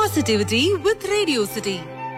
Positivity with Radio City.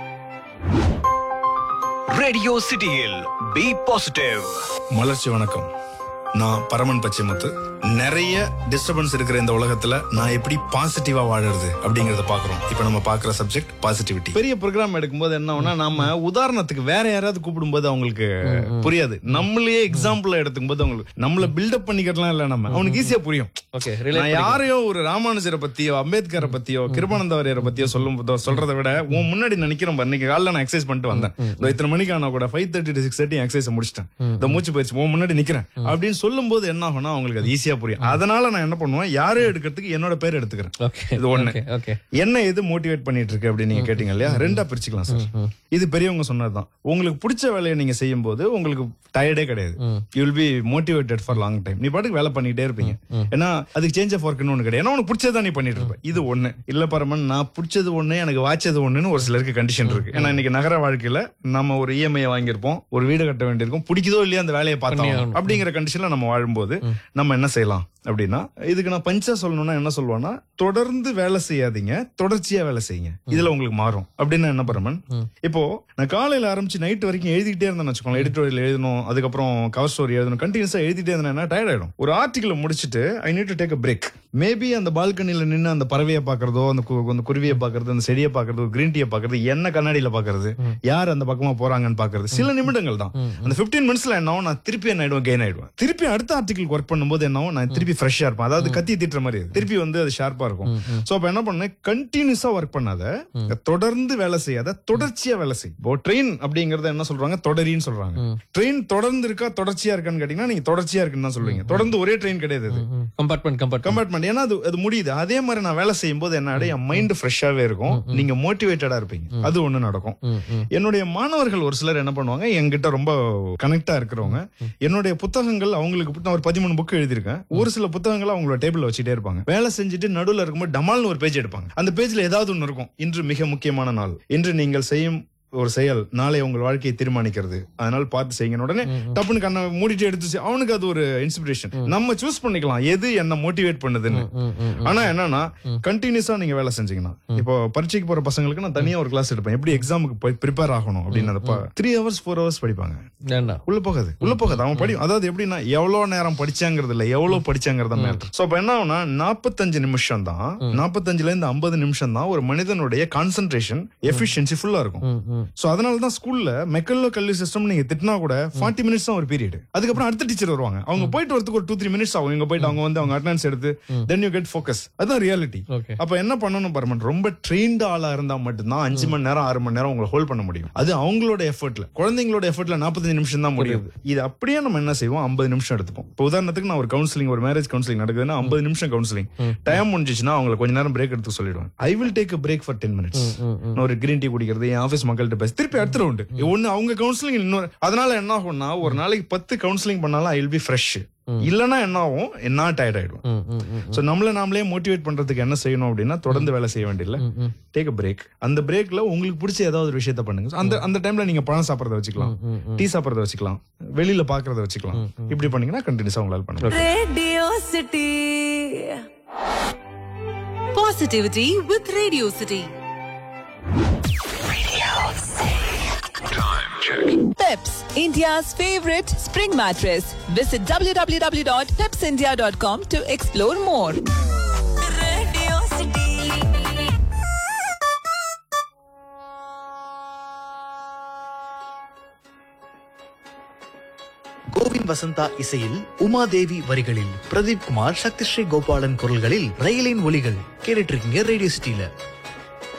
Radio சிட்டியில் be positive மலர்ச்சி வணக்கம் நான் பரமன் பச்சைமுத்து நிறைய டிஸ்டர்பன்ஸ் இருக்கிற இந்த உலகத்துல நான் எப்படி பாசிட்டிவா வாழறது அப்படிங்கறத பாக்குறோம் இப்போ நம்ம பாக்குற சப்ஜெக்ட் பாசிட்டிவிட்டி பெரிய ப்ரோக்ராம் எடுக்கும்போது என்ன ஆகும்னா நாம உதாரணத்துக்கு வேற யாராவது கூப்பிடும்போது அவங்களுக்கு புரியாது நம்மளையே எக்ஸாம்பிள் எடுத்துக்கும் போது அவங்களுக்கு நம்மள பில்டப் பண்ணிக்கிறதுலாம் இல்ல நம்ம அவனுக்கு ஈஸியா புரியும் ஓகே நான் யாரையோ ஒரு ராமானுஜரை பத்தியோ அம்பேத்கரை பத்தியோ கிருபானந்த வாரியரை பத்தியோ சொல்லும் போதோ சொல்றதை விட உன் முன்னாடி நான் நிக்கிறேன் பாரு. இன்னைக்கு காலைல நான் எக்ஸசைஸ் பண்ணிட்டு வந்தேன் இதோ இத்தனை மணிக்கு ஆனா கூட five thirty to six thirty exercise முடிச்சிட்டேன் இந்த மூச்சு பயிற்சி உன் முன்னாடி நிக்கிறேன் அப்படின்னு சொல்லும் போது என்ன ஆகும்னா அவங்களுக்கு அது ஈஸியா புரியும் அதனால நான் என்ன பண்ணுவேன் யாரே எடுக்கிறதுக்கு என்னோட பேர் எடுத்துக்கிறேன் ஓகே இது ஒண்ணு ஓகே ஓகே என்ன எது மோட்டிவேட் பண்ணிட்டு இருக்கு அப்படின்னு நீங்க கேட்டீங்க இல்லையா ரெண்டா பிரிச்சுக்கலாம் சார் இது பெரியவங்க சொன்னதுதான் உங்களுக்கு பிடிச்ச வேலையை நீங்க செய்யும் போது உங்களுக்கு டயர்டே கிடையாது you will be motivated for long time நீ பாட்டுக்கு வேலை பண்ணிட்டே இருப்பீங்க ஏன்னா அதுக்கு சேஞ்ச் ஆஃப் ஒர்க்னு ஒண்ணு கிடையாது ஏன்னா உனக்கு பிடிச்சதான் நீ பண்ணிட்டு இருப்ப இது ஒண்ணு இல்ல பரமன் நான் பிடிச்சது ஒண்ணு எனக்கு வாய்ச்சது ஒண்ணுன்னு ஒரு சிலருக்கு கண்டிஷன் இருக்கு ஏன்னா இன்னைக்கு நகர வாழ்க்கையில நம்ம ஒரு இஎம்ஐ வாங்கியிருப்போம் ஒரு வீடு கட்ட வேண்டியிருக்கும் பிடிக்குதோ இல்லையா அந்த வேலையை பார்த்தோம் அப்படிங்கிற கண்டிஷன்ல நம்ம வாழும்போது நம்ம என்ன செய்யலாம் அப்படின்னா இதுக்கு நான் பஞ்சா சொல்லணும்னா என்ன சொல்லுவேன்னா தொடர்ந்து வேலை செய்யாதீங்க தொடர்ச்சியா வேலை செய்யுங்க இதுல உங்களுக்கு மாறும் அப்படின்னு என்ன பரமன் இப்போ நான் காலையில ஆரம்பிச்சு நைட் வரைக்கும் எழுதிக்கிட்டே இருந்தேன்னு வச்சுக்கோங்களேன் எடிட்டோரியல் எழுதணும் அதுக்கப்புறம் கவர் ஸ்டோரி எழுதணும் கண்டினியூஸா எழுதிட்டே இருந்தேன்னா டயர்ட் ஆயிடும் ஒரு ஆர்டிகல் முடிச்சுட்டு I need to take a break maybe அந்த பால்கனில நின்று அந்த பறவையை பாக்குறதோ அந்த கு- அந்த குருவியை பாக்குறது அந்த செடியை பாக்குறது கிரீன் டீயை பாக்குறது என்ன கண்ணாடியில பாக்குறது யார் அந்த பக்கமா போறாங்கன்னு பாக்குறது சில நிமிடங்கள் தான் அந்த 15 மினிட்ஸ்ல என்ன ஆகும் நான் திருப்பி என்ன ஆயிடுவேன் கெயின் ஆயிடுவேன் திருப்பி அடுத்த ஆர்டிகல் ஒர்க் பண்ணும்போது என்ன ஆகும் நான் திருப்பி ஃப்ரெஷ்ஷா இருப்பேன் அதாவது கத்தி திட்டுற மாதிரி அது. திருப்பி வந்து அது ஷார்ப்பா இருக்கும் சோ அப்ப என்ன பண்ணேன் கண்டினியூஸா ஒர்க் பண்ணாத தொடர்ந்து வேலை செய்யாத தொடர்ச்சியா வேலை செய் இப்போ ட்ரெயின் அப்படிங்கறத என்ன சொல்றாங்க தொடரின்னு சொல்றாங்க ட்ரெயின் தொடர்ந்து இருக்கா தொடர்ச்சியா இருக்கான்னு கேட்டீங்கன்னா நீங்க தொடர்ச்சியா இருக்குன்னு தான் சொல்லுவீங்க தொடர்ந்து ஒரே ட்ரெயின் கிடையாது அது கம்பார்ட்மெண்ட் கம்பார்ட்மெண்ட் கம்பார்ட்மெண்ட் ஏன்னா அது அது முடியுது அதே மாதிரி நான் வேலை செய்யும் போது என்ன ஆயிடும், என் மைண்ட் ஃப்ரெஷ்ஷாவே இருக்கும் நீங்க மோட்டிவேட்டடா இருப்பீங்க அது ஒண்ணு நடக்கும் என்னுடைய மாணவர்கள் ஒரு சிலர் என்ன பண்ணுவாங்க என்கிட்ட ரொம்ப கனெக்டா இருக்கிறவங்க என்னுடைய புத்தகங்கள் அவங்களுக்கு நான் ஒரு பதிமூணு புக் எழுதியிருக்கேன் ஒரு சில புத்தகங்களை அவங்களோட டேபிள்ல வச்சுட்டே இருப்பாங்க வேலை செஞ்சுட்டு நடுவுல இருக்கும்போது டமால்னு ஒரு பேஜ் எடுப்பாங்க அந்த பேஜ்ல ஏதாவது ஒண்ணு இருக்கும் இன்று மிக முக்கியமான நாள் இன்று நீங்கள் செய்யும் ஒரு செயல் நாளை உங்கள் வாழ்க்கையை தீர்மானிக்கிறது அதனால பார்த்து செய்யுங்க உடனே டப்புனு கண்ணை மூடிட்டு எடுத்து செய்- அவனுக்கு அது ஒரு இன்ஸ்பிரேஷன் நம்ம சூஸ் பண்ணிக்கலாம் எது என்ன மோட்டிவேட் பண்ணுதுன்னு ஆனா என்னன்னா கண்டினியூஸா நீங்க வேலை செஞ்சீங்கன்னா இப்போ பரீட்சைக்கு போற பசங்களுக்கு நான் தனியா ஒரு கிளாஸ் எடுப்பேன் எப்படி எக்ஸாமுக்கு போய் ப்ரிப்பேர் ஆகணும் அப்படின்னு த்ரீ ஹவர்ஸ் ஃபோர் ஹவர்ஸ் படிப்பாங்க வேண்டாம் உள்ள போகாது உள்ள போகாது அவன் படி அதாவது எப்படின்னா எவ்வளவு நேரம் படிச்சாங்கிறது இல்ல எவ்வளவு படிச்சாங்கிறத மேட்டர் சோ அப்ப என்ன ஆகும்னா நாற்பத்தஞ்சு நிமிஷம் தான் நாற்பத்தஞ்சுல இருந்து ஐம்பது நிமிஷம் தான் ஒரு மனிதனுடைய கான்சென்ட்ரேஷன் எஃபிஷியன்சி ஃபுல்லா இருக்கும் சோ அதனால தான் ஸ்கூல்ல மெக்கல்லோ கல்வி சிஸ்டம் நீங்க திட்டினா கூட ஃபார்ட்டி மினிட்ஸ் தான் ஒரு பீரியட் அதுக்கப்புறம் அடுத்த டீச்சர் வருவாங்க அவங்க போயிட்டு வரதுக்கு ஒரு டூ த்ரீ மினிட்ஸ் ஆகும் இங்க போயிட்டு அவங்க வந்து அவங்க அட்டன்ஸ் எடுத்து தென் யூ கெட் ஃபோக்கஸ் அதான் ரியாலிட்டி ஓகே அப்ப என்ன பண்ணணும் பரமன் ரொம்ப ட்ரெயின்டு ஆளா இருந்தா மட்டும்தான் அஞ்சு மணி நேரம் ஆறு மணி நேரம் உங்களை ஹோல்ட் பண்ண முடியும் அது அவங்களோட எஃபர்ட்ல குழந்தைங்களோட எஃபர்ட்ல நாற்பத்தஞ்சு நிமிஷம் தான் முடியும் இது அப்படியே நம்ம என்ன செய்வோம் ஐம்பது நிமிஷம் எடுத்துப்போம் இப்போ உதாரணத்துக்கு நான் ஒரு கவுன்சிலிங் ஒரு மேரேஜ் கவுன்சிலிங் நடக்குதுன்னா ஐம்பது நிமிஷம் கவுன்சிலிங் டைம் முடிஞ்சிச்சுன்னா அவங்களை கொஞ்ச நேரம் பிரேக் எடுத்து சொல்லிடுவேன் I will take break for ten minutes நான் ஒரு கிரீன் டீ குடிக்கிறது என் ஆஃபீஸ் மக்கள்கிட்ட பேச திருப்பி அடுத்த ரவுண்டு ஒன்னு அவங்க கவுன்சிலிங் இன்னொரு அதனால என்ன ஆகும்னா ஒரு நாளைக்கு பத்து கவுன்சிலிங் பண்ணாலும் ஐ வில் பி ஃப்ரெஷ் இல்லைன்னா என்ன ஆகும் என்ன டயர்ட் ஆயிடும் சோ நம்மள நாமளே மோட்டிவேட் பண்றதுக்கு என்ன செய்யணும் அப்படின்னா தொடர்ந்து வேலை செய்ய வேண்டியதில்ல டேக் அ பிரேக் அந்த பிரேக்ல உங்களுக்கு பிடிச்ச ஏதாவது ஒரு விஷயத்த பண்ணுங்க So, அந்த அந்த டைம்ல நீங்க பழம் சாப்பிடறத வச்சுக்கலாம் டீ சாப்பிடறத வச்சுக்கலாம் வெளியில பாக்குறத வச்சுக்கலாம் இப்படி பண்ணீங்கன்னா கண்டினியூஸா உங்களால பண்ண முடியும். Radio City. Positivity with Radio City. Peps, India's favorite spring mattress. Visit www.pepsindia.com to explore more. Radio City. Kovind Vasantha இசையில் உமாதேவி வரிகளில் பிரதீப் குமார் சக்தி ஸ்ரீ கோபாலன் குரல்களில் ரயிலின் ஒலிகள் கேட்டுட்டு இருக்கீங்க ரேடியோ சிட்டில